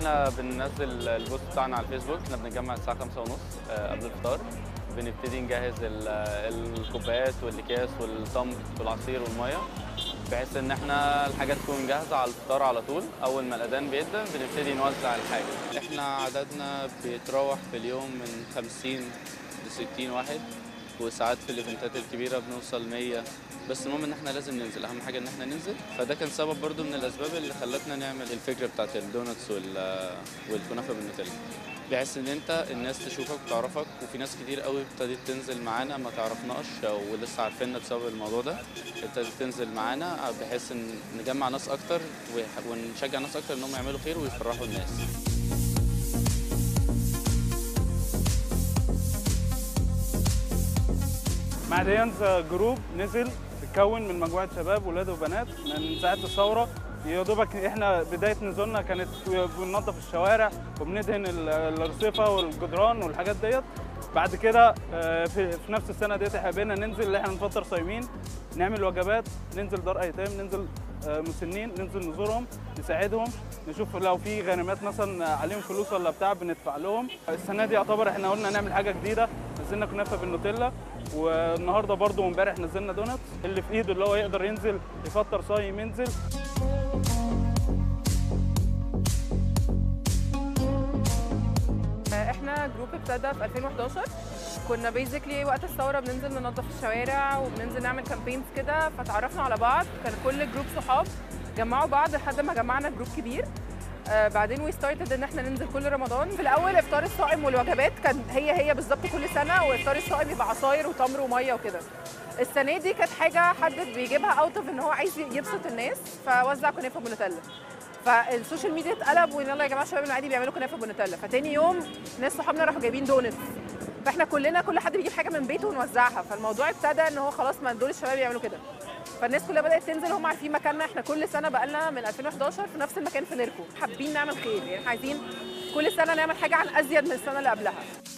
احنا بننزل البوست بتاعنا على الفيسبوك احنا بنتجمع الساعه 5 ونص قبل الفطار بنبتدي نجهز ال- الكوبايات والاكياس والتمر والعصير والميه بحيث ان احنا الحاجات تكون جاهزه على الفطار على طول اول ما الاذان بيدن بنبتدي نوزع الحاجه احنا عددنا بيتراوح في اليوم من 50 ل 60 واحد وساعات في الايفنتات الكبيره بنوصل 100 بس المهم ان احنا لازم ننزل اهم حاجه ان احنا ننزل فده كان سبب برضو من الاسباب اللي خلتنا نعمل الفكره بتاعت الدونتس وال والكنافه بالنوتيلا بحيث ان انت الناس تشوفك وتعرفك وفي ناس كتير قوي ابتدت تنزل معانا ما تعرفناش ولسه عارفيننا بسبب الموضوع ده ابتدت تنزل معانا بحيث ان نجمع ناس اكتر ويح- ونشجع ناس اكتر انهم يعملوا خير ويفرحوا الناس معديانز جروب نزل اتكون من مجموعه شباب ولاد وبنات من ساعه الثوره يا دوبك احنا بدايه نزولنا كانت بننظف الشوارع وبندهن ال- الارصفه والجدران والحاجات ديت بعد كده آه، في في نفس السنه ديت حبينا ننزل اللي احنا نفطر صايمين نعمل وجبات ننزل دار ايتام ننزل آه، مسنين ننزل نزورهم نساعدهم نشوف لو في غنيمات مثلا عليهم فلوس ولا بتاع بندفع لهم السنه دي يعتبر احنا قلنا نعمل حاجه جديده نزلنا كنافه بالنوتيلا والنهارده برضو وامبارح نزلنا دونتس اللي في ايده اللي هو يقدر ينزل يفطر صايم ينزل احنا جروب ابتدى في 2011 كنا بيزيكلي وقت الثوره بننزل ننظف الشوارع وبننزل نعمل كامبينز كده فتعرفنا على بعض كان كل جروب صحاب جمعوا بعض لحد ما جمعنا جروب كبير آه بعدين وي ستارتد ان احنا ننزل كل رمضان في الاول افطار الصائم والوجبات كان هي هي بالظبط كل سنه وافطار الصائم يبقى عصاير وتمر وميه وكده السنه دي كانت حاجه حد بيجيبها اوت اوف ان هو عايز يبسط الناس فوزع كنافه بنوتيلا فالسوشيال ميديا اتقلب ويلا يا جماعه الشباب العادي بيعملوا كنافه بنوتيلا فتاني يوم ناس صحابنا راحوا جايبين دونتس فاحنا كلنا كل حد بيجيب حاجه من بيته ونوزعها فالموضوع ابتدى ان هو خلاص ما دول الشباب يعملوا كده فالناس كلها بدات تنزل هم عارفين مكاننا احنا كل سنه بقالنا من 2011 في نفس المكان في نيركو حابين نعمل خير يعني إحنا عايزين كل سنه نعمل حاجه عن ازيد من السنه اللي قبلها